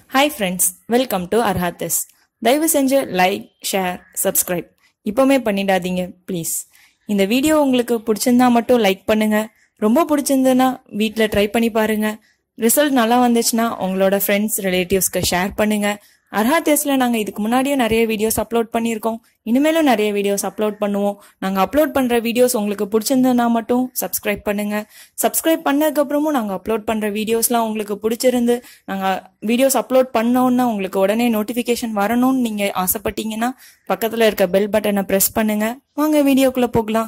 Hi friends welcome to அர்ஹாத்தஸ் தயவு செஞ்சு லைக் ஷேர் சப்ஸ்கிரைப் இப்போவுமே பண்ணிடாதீங்க ப்ளீஸ் இந்த வீடியோ உங்களுக்கு பிடிச்சிருந்தா மட்டும் லைக் பண்ணுங்க ரொம்ப பிடிச்சிருந்ததுன்னா வீட்டில் ட்ரை பண்ணி பாருங்க ரிசல்ட் நல்லா வந்துச்சுன்னா உங்களோட ஃப்ரெண்ட்ஸ் ரிலேட்டிவ்ஸ்க்கு ஷேர் பண்ணுங்க அர்ஹாத்தேஸில் நாங்கள் இதுக்கு முன்னாடியே நிறைய வீடியோஸ் அப்லோட் பண்ணியிருக்கோம் இனிமேலும் நிறைய வீடியோஸ் அப்லோட் பண்ணுவோம் நாங்கள் அப்லோட் பண்ணுற வீடியோஸ் உங்களுக்கு பிடிச்சிருந்ததுன்னா மட்டும் சப்ஸ்கிரைப் பண்ணுங்க சப்ஸ்கிரைப் பண்ணதுக்கப்புறமும் நாங்கள் அப்லோட் பண்ணுற வீடியோஸ்லாம் உங்களுக்கு பிடிச்சிருந்து நாங்கள் வீடியோஸ் அப்லோட் பண்ணோன்னா உங்களுக்கு உடனே நோட்டிஃபிகேஷன் வரணும்னு நீங்கள் ஆசைப்பட்டீங்கன்னா பக்கத்தில் இருக்க பெல் பட்டனை ப்ரெஸ் பண்ணுங்க வாங்க வீடியோக்குள்ளே போகலாம்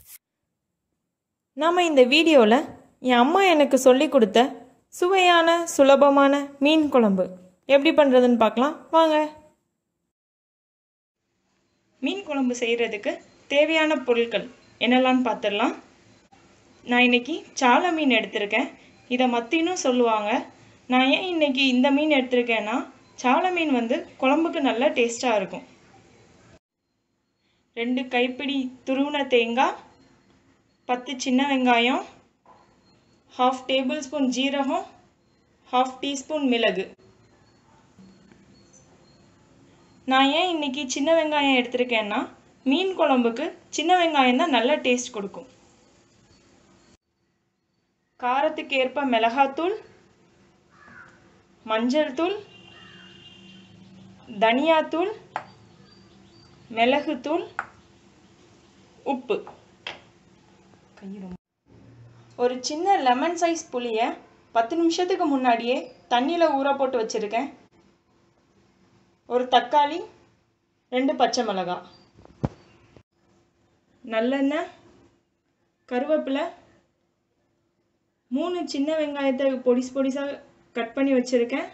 நாம் இந்த வீடியோவில் என் அம்மா எனக்கு சொல்லி கொடுத்த சுவையான சுலபமான மீன் குழம்பு எப்படி பண்ணுறதுன்னு பார்க்கலாம் வாங்க மீன் குழம்பு செய்கிறதுக்கு தேவையான பொருட்கள் என்னெல்லாம் பார்த்துடலாம் நான் இன்னைக்கு சால மீன் எடுத்திருக்கேன் இதை மத்தினும் சொல்லுவாங்க நான் ஏன் இன்னைக்கு இந்த மீன் எடுத்திருக்கேன்னா சால மீன் வந்து குழம்புக்கு நல்ல டேஸ்ட்டாக இருக்கும் ரெண்டு கைப்பிடி துருவின தேங்காய் பத்து சின்ன வெங்காயம் ஹாஃப் டேபிள் ஸ்பூன் ஜீரகம் ஹாஃப் டீஸ்பூன் மிளகு நான் ஏன் இன்னைக்கு சின்ன வெங்காயம் எடுத்திருக்கேன்னா மீன் குழம்புக்கு சின்ன வெங்காயம் தான் நல்ல டேஸ்ட் கொடுக்கும் காரத்துக்கு ஏற்ப மிளகாத்தூள் மஞ்சள் தூள் தனியாத்தூள் மிளகுத்தூள் உப்பு ஒரு சின்ன லெமன் சைஸ் புளியை பத்து நிமிஷத்துக்கு முன்னாடியே தண்ணியில் ஊற போட்டு வச்சுருக்கேன் ஒரு தக்காளி ரெண்டு பச்சை மிளகாய் நல்லெண்ணெய் கருவேப்பிலை மூணு சின்ன வெங்காயத்தை பொடிசு பொடிசாக கட் பண்ணி வச்சுருக்கேன்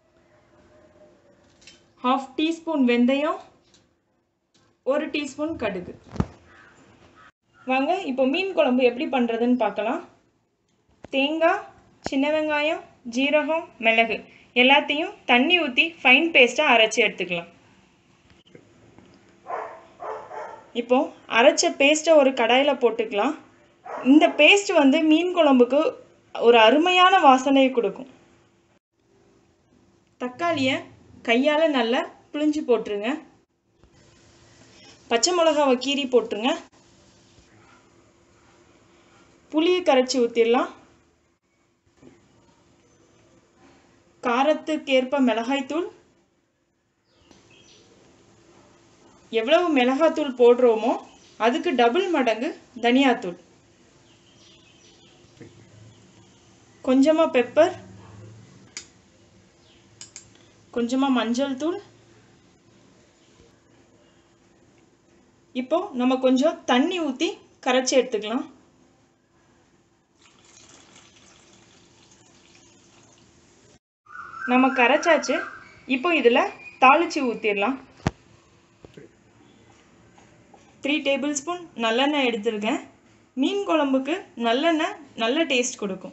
ஹாஃப் டீஸ்பூன் வெந்தயம் ஒரு டீஸ்பூன் கடுகு வாங்க இப்போ மீன் குழம்பு எப்படி பண்ணுறதுன்னு பார்க்கலாம் தேங்காய் சின்ன வெங்காயம் ஜீரகம் மிளகு எல்லாத்தையும் தண்ணி ஊற்றி ஃபைன் பேஸ்ட்டாக அரைச்சி எடுத்துக்கலாம் இப்போ அரைச்ச பேஸ்ட்டை ஒரு கடாயில் போட்டுக்கலாம் இந்த பேஸ்ட் வந்து மீன் குழம்புக்கு ஒரு அருமையான வாசனையை கொடுக்கும் தக்காளியை கையால் நல்லா புளிஞ்சு போட்டுருங்க பச்சை மிளகாவை கீரி போட்டுருங்க புளியை கரைச்சி ஊற்றிடலாம் காரத்துக்கேற்ப மிளகாய்த்தூள் எவ்வளவு மிளகாத்தூள் போடுறோமோ அதுக்கு டபுள் மடங்கு தனியாத்தூள் கொஞ்சமாக பெப்பர் கொஞ்சமாக மஞ்சள் தூள் இப்போ நம்ம கொஞ்சம் தண்ணி ஊற்றி கரைச்சி எடுத்துக்கலாம் நம்ம கரைச்சாச்சு இப்போ இதில் தாளித்து ஊற்றிடலாம் த்ரீ டேபிள் ஸ்பூன் நல்லெண்ணெய் எடுத்திருக்கேன் மீன் குழம்புக்கு நல்லெண்ணெய் நல்ல டேஸ்ட் கொடுக்கும்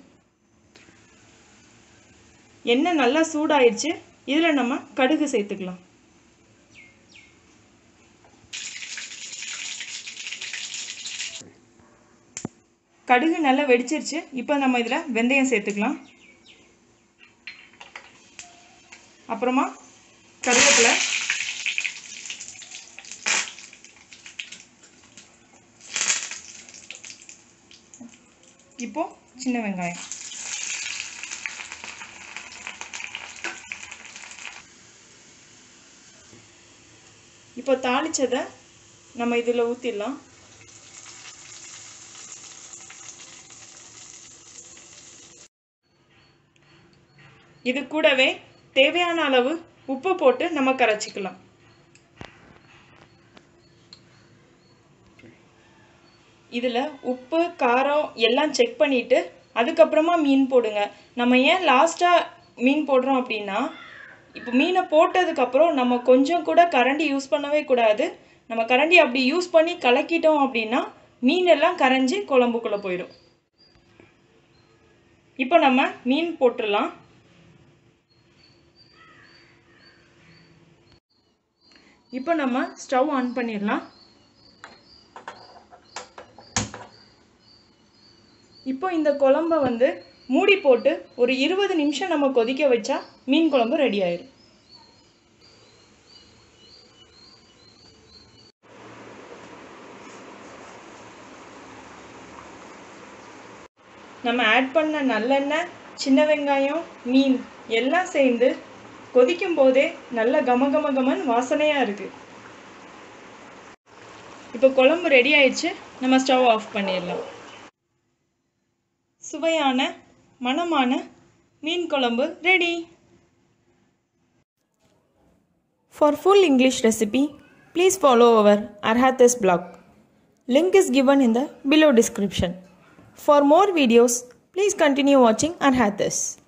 எண்ணெய் நல்லா சூடாயிடுச்சு இதில் நம்ம கடுகு சேர்த்துக்கலாம் கடுகு நல்லா வெடிச்சிருச்சு இப்போ நம்ம இதில் வெந்தயம் சேர்த்துக்கலாம் அப்புறமா கருவேப்பிலை இப்போ சின்ன வெங்காயம் இப்போ தாளிச்சதை நம்ம இதில் ஊற்றிடலாம் இது கூடவே தேவையான அளவு உப்பு போட்டு நம்ம கரைச்சிக்கலாம் இதில் உப்பு காரம் எல்லாம் செக் பண்ணிவிட்டு அதுக்கப்புறமா மீன் போடுங்க நம்ம ஏன் லாஸ்ட்டாக மீன் போடுறோம் அப்படின்னா இப்போ மீனை போட்டதுக்கப்புறம் நம்ம கொஞ்சம் கூட கரண்டி யூஸ் பண்ணவே கூடாது நம்ம கரண்டி அப்படி யூஸ் பண்ணி கலக்கிட்டோம் அப்படின்னா மீன் எல்லாம் கரைஞ்சி குழம்புக்குள்ளே போயிடும் இப்போ நம்ம மீன் போட்டுடலாம் இப்போ நம்ம ஸ்டவ் ஆன் பண்ணிடலாம் இப்போ இந்த குழம்ப வந்து மூடி போட்டு ஒரு இருபது நிமிஷம் நம்ம கொதிக்க வச்சா மீன் குழம்பு ரெடி ஆயிடும் நம்ம ஆட் பண்ண நல்லெண்ணெய் சின்ன வெங்காயம் மீன் எல்லாம் சேர்ந்து கொதிக்கும் போதே நல்ல கம கம கமன் வாசனையாக இருக்குது இப்போ குழம்பு ரெடி ஆயிடுச்சு நம்ம ஸ்டவ் ஆஃப் பண்ணிடலாம் சுவையான மணமான மீன் குழம்பு ready For full English recipe, please follow our Arhates blog. Link is given in the below description. For more videos, please continue watching Arhates.